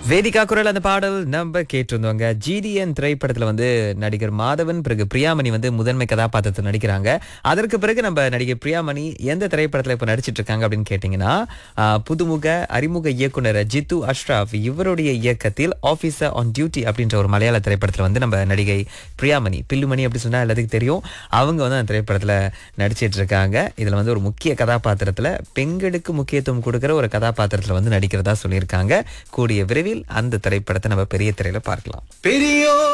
வேதிகா குரல் அந்த பாடல் நம்ம கேட்டிருந்தோங்க ஜிடிஎன் திரைப்படத்துல வந்து நடிகர் மாதவன் பிறகு பிரியாமணி வந்து முதன்மை கதாபாத்திரத்தில் நடிக்கிறாங்க அதற்கு பிறகு நம்ம நடிகர் பிரியாமணி எந்த திரைப்படத்துல இப்ப நடிச்சிட்டு இருக்காங்க அப்படின்னு கேட்டீங்கன்னா ஆஹ், புதுமுக அறிமுக இயக்குனர் ஜித்து அஷ்ராஃப் இவருடைய இயக்கத்தில் ஆபீசர் ஆன் டியூட்டி அப்படின்ற ஒரு மலையாள திரைப்படத்துல வந்து நம்ம நடிகை பிரியாமணி பில்லுமணி அப்படி சொன்னா எல்லாத்துக்கும் தெரியும் அவங்க வந்து அந்த திரைப்படத்துல நடிச்சிட்டு இருக்காங்க இதுல வந்து ஒரு முக்கிய கதாபாத்திரத்துல பெண்களுக்கு முக்கியத்துவம் கொடுக்கிற ஒரு கதாபாத்திரத்துல வந்து நடிக்கிறதா சொல்லியிருக்காங்க கூடிய விரைவில் அந்த திரைப்படத்தை நம்ம பெரிய திரையில பார்க்கலாம் பெரியோ